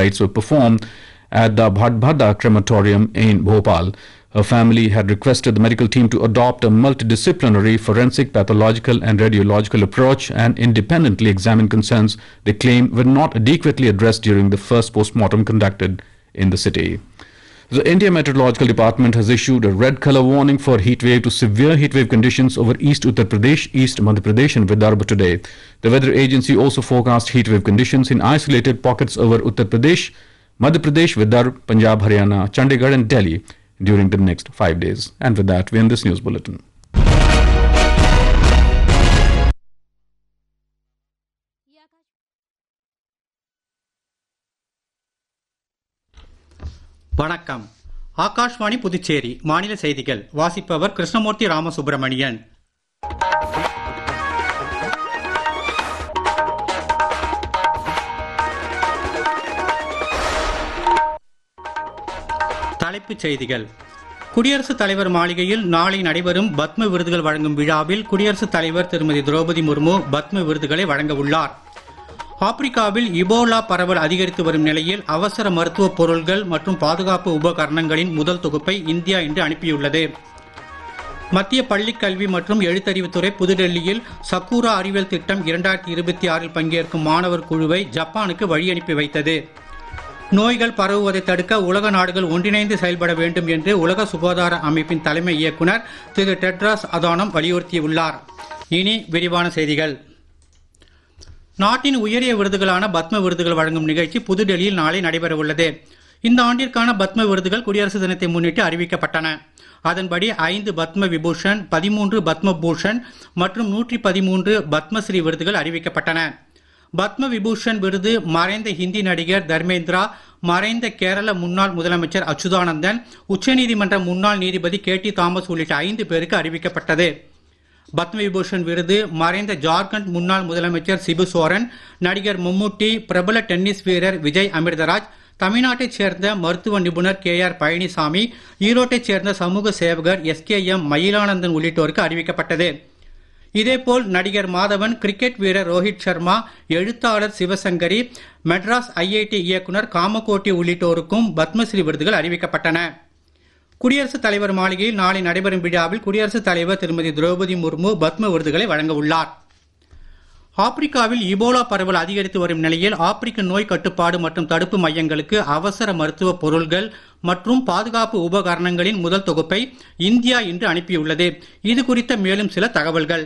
rites were performed at the Bhadbhada crematorium in Bhopal. Her family had requested the medical team to adopt a multidisciplinary forensic, pathological, and radiological approach and independently examine concerns they claim were not adequately addressed during the first postmortem conducted in the city. The India Meteorological Department has issued a red color warning for heat wave to severe heat wave conditions over East Uttar Pradesh, East Madhya Pradesh, and Vidarbha today. The weather agency also forecast heat wave conditions in isolated pockets over Uttar Pradesh, Madhya Pradesh, Vidarbha, Punjab, Haryana, Chandigarh, and Delhi during the next five days. And with that, we end this news bulletin. வணக்கம் ஆகாஷ்வாணி புதுச்சேரி மாநில செய்திகள் வாசிப்பவர் கிருஷ்ணமூர்த்தி ராமசுப்பிரமணியன் தலைப்புச் செய்திகள் குடியரசுத் தலைவர் மாளிகையில் நாளை நடைபெறும் பத்ம விருதுகள் வழங்கும் விழாவில் குடியரசுத் தலைவர் திருமதி திரௌபதி முர்மு பத்ம விருதுகளை வழங்க உள்ளார் ஆப்பிரிக்காவில் இபோலா பரவல் அதிகரித்து வரும் நிலையில் அவசர மருத்துவ பொருள்கள் மற்றும் பாதுகாப்பு உபகரணங்களின் முதல் தொகுப்பை இந்தியா இன்று அனுப்பியுள்ளது மத்திய பள்ளிக் கல்வி மற்றும் எழுத்தறிவுத்துறை புதுடெல்லியில் சக்கூரா அறிவியல் திட்டம் இரண்டாயிரத்தி இருபத்தி ஆறில் பங்கேற்கும் மாணவர் குழுவை ஜப்பானுக்கு வழியனுப்பி வைத்தது நோய்கள் பரவுவதை தடுக்க உலக நாடுகள் ஒன்றிணைந்து செயல்பட வேண்டும் என்று உலக சுகாதார அமைப்பின் தலைமை இயக்குனர் திரு டெட்ராஸ் அதானம் வலியுறுத்தியுள்ளார் இனி விரிவான செய்திகள் நாட்டின் உயரிய விருதுகளான பத்ம விருதுகள் வழங்கும் நிகழ்ச்சி புதுடெல்லியில் நாளை நடைபெறவுள்ளது இந்த ஆண்டிற்கான பத்ம விருதுகள் குடியரசு தினத்தை முன்னிட்டு அறிவிக்கப்பட்டன அதன்படி ஐந்து பத்ம விபூஷன் பதிமூன்று பத்ம பூஷன் மற்றும் நூற்றி பதிமூன்று பத்மஸ்ரீ விருதுகள் அறிவிக்கப்பட்டன பத்ம விபூஷன் விருது மறைந்த ஹிந்தி நடிகர் தர்மேந்திரா மறைந்த கேரள முன்னாள் முதலமைச்சர் அச்சுதானந்தன் உச்சநீதிமன்ற முன்னாள் நீதிபதி கே டி தாமஸ் உள்ளிட்ட ஐந்து பேருக்கு அறிவிக்கப்பட்டது பத்ம விபூஷன் விருது மறைந்த ஜார்க்கண்ட் முன்னாள் முதலமைச்சர் சிபு சோரன் நடிகர் மம்முட்டி பிரபல டென்னிஸ் வீரர் விஜய் அமிர்தராஜ் தமிழ்நாட்டைச் சேர்ந்த மருத்துவ நிபுணர் கே ஆர் பழனிசாமி ஈரோட்டைச் சேர்ந்த சமூக சேவகர் எஸ் கே எம் மயிலானந்தன் உள்ளிட்டோருக்கு அறிவிக்கப்பட்டது இதேபோல் நடிகர் மாதவன் கிரிக்கெட் வீரர் ரோஹித் சர்மா எழுத்தாளர் சிவசங்கரி மெட்ராஸ் ஐஐடி இயக்குனர் காமகோட்டி உள்ளிட்டோருக்கும் பத்மஸ்ரீ விருதுகள் அறிவிக்கப்பட்டன குடியரசுத் தலைவர் மாளிகையில் நாளை நடைபெறும் விழாவில் குடியரசுத் தலைவர் திருமதி திரௌபதி முர்மு பத்ம விருதுகளை வழங்க உள்ளார் ஆப்பிரிக்காவில் இபோலா பரவல் அதிகரித்து வரும் நிலையில் ஆப்பிரிக்க நோய் கட்டுப்பாடு மற்றும் தடுப்பு மையங்களுக்கு அவசர மருத்துவ பொருள்கள் மற்றும் பாதுகாப்பு உபகரணங்களின் முதல் தொகுப்பை இந்தியா இன்று அனுப்பியுள்ளது இது குறித்த மேலும் சில தகவல்கள்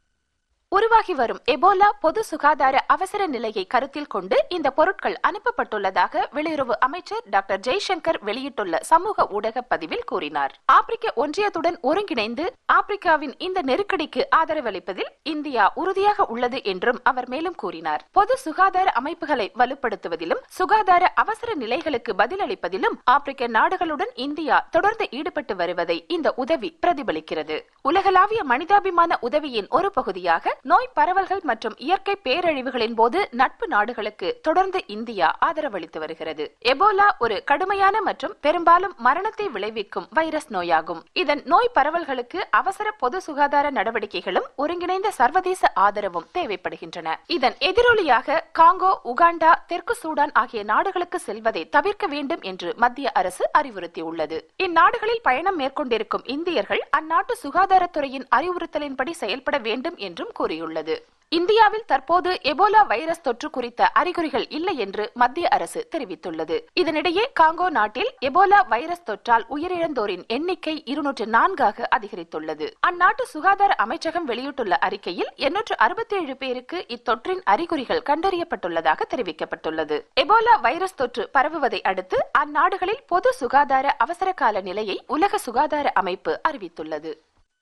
உருவாகி வரும் எபோலா பொது சுகாதார அவசர நிலையை கருத்தில் கொண்டு இந்த பொருட்கள் அனுப்பப்பட்டுள்ளதாக வெளியுறவு அமைச்சர் டாக்டர் ஜெய்சங்கர் வெளியிட்டுள்ள சமூக ஊடக பதிவில் கூறினார் ஆப்பிரிக்க ஒன்றியத்துடன் ஒருங்கிணைந்து ஆப்பிரிக்காவின் இந்த நெருக்கடிக்கு ஆதரவளிப்பதில் இந்தியா உறுதியாக உள்ளது என்றும் அவர் மேலும் கூறினார் பொது சுகாதார அமைப்புகளை வலுப்படுத்துவதிலும் சுகாதார அவசர நிலைகளுக்கு பதிலளிப்பதிலும் ஆப்பிரிக்க நாடுகளுடன் இந்தியா தொடர்ந்து ஈடுபட்டு வருவதை இந்த உதவி பிரதிபலிக்கிறது உலகளாவிய மனிதாபிமான உதவியின் ஒரு பகுதியாக நோய் பரவல்கள் மற்றும் இயற்கை பேரழிவுகளின் போது நட்பு நாடுகளுக்கு தொடர்ந்து இந்தியா ஆதரவளித்து வருகிறது எபோலா ஒரு கடுமையான மற்றும் பெரும்பாலும் மரணத்தை விளைவிக்கும் வைரஸ் நோயாகும் இதன் நோய் பரவல்களுக்கு அவசர பொது சுகாதார நடவடிக்கைகளும் ஒருங்கிணைந்த சர்வதேச ஆதரவும் தேவைப்படுகின்றன இதன் எதிரொலியாக காங்கோ உகாண்டா தெற்கு சூடான் ஆகிய நாடுகளுக்கு செல்வதை தவிர்க்க வேண்டும் என்று மத்திய அரசு அறிவுறுத்தியுள்ளது இந்நாடுகளில் பயணம் மேற்கொண்டிருக்கும் இந்தியர்கள் அந்நாட்டு சுகாதாரத்துறையின் அறிவுறுத்தலின்படி செயல்பட வேண்டும் என்றும் கூறியுள்ளது இந்தியாவில் தற்போது எபோலா வைரஸ் தொற்று குறித்த அறிகுறிகள் இல்லை என்று மத்திய அரசு தெரிவித்துள்ளது இதனிடையே காங்கோ நாட்டில் எபோலா வைரஸ் தொற்றால் உயிரிழந்தோரின் எண்ணிக்கை இருநூற்று நான்காக அதிகரித்துள்ளது அந்நாட்டு சுகாதார அமைச்சகம் வெளியிட்டுள்ள அறிக்கையில் எண்ணூற்று அறுபத்தி ஏழு பேருக்கு இத்தொற்றின் அறிகுறிகள் கண்டறியப்பட்டுள்ளதாக தெரிவிக்கப்பட்டுள்ளது எபோலா வைரஸ் தொற்று பரவுவதை அடுத்து அந்நாடுகளில் பொது சுகாதார அவசர கால நிலையை உலக சுகாதார அமைப்பு அறிவித்துள்ளது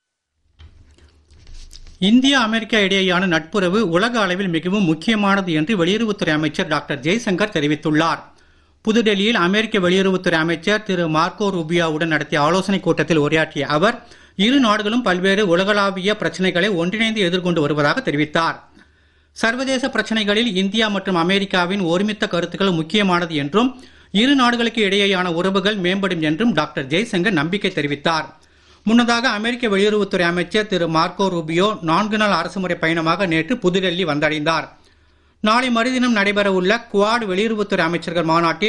இந்தியா அமெரிக்கா இடையேயான நட்புறவு உலக அளவில் மிகவும் முக்கியமானது என்று வெளியுறவுத்துறை அமைச்சர் டாக்டர் ஜெய்சங்கர் தெரிவித்துள்ளார் புதுடெல்லியில் அமெரிக்க வெளியுறவுத்துறை அமைச்சர் திரு மார்க்கோ ரூபியாவுடன் நடத்திய ஆலோசனைக் கூட்டத்தில் உரையாற்றிய அவர் இரு நாடுகளும் பல்வேறு உலகளாவிய பிரச்சனைகளை ஒன்றிணைந்து எதிர்கொண்டு வருவதாக தெரிவித்தார் சர்வதேச பிரச்சனைகளில் இந்தியா மற்றும் அமெரிக்காவின் ஒருமித்த கருத்துக்கள் முக்கியமானது என்றும் இரு நாடுகளுக்கு இடையேயான உறவுகள் மேம்படும் என்றும் டாக்டர் ஜெய்சங்கர் நம்பிக்கை தெரிவித்தார் முன்னதாக அமெரிக்க வெளியுறவுத்துறை அமைச்சர் திரு மார்க்கோ ரூபியோ நான்கு நாள் அரசுமுறை பயணமாக நேற்று புதுடெல்லி வந்தடைந்தார் நாளை மறுதினம் நடைபெறவுள்ள குவாட் வெளியுறவுத்துறை அமைச்சர்கள் மாநாட்டில்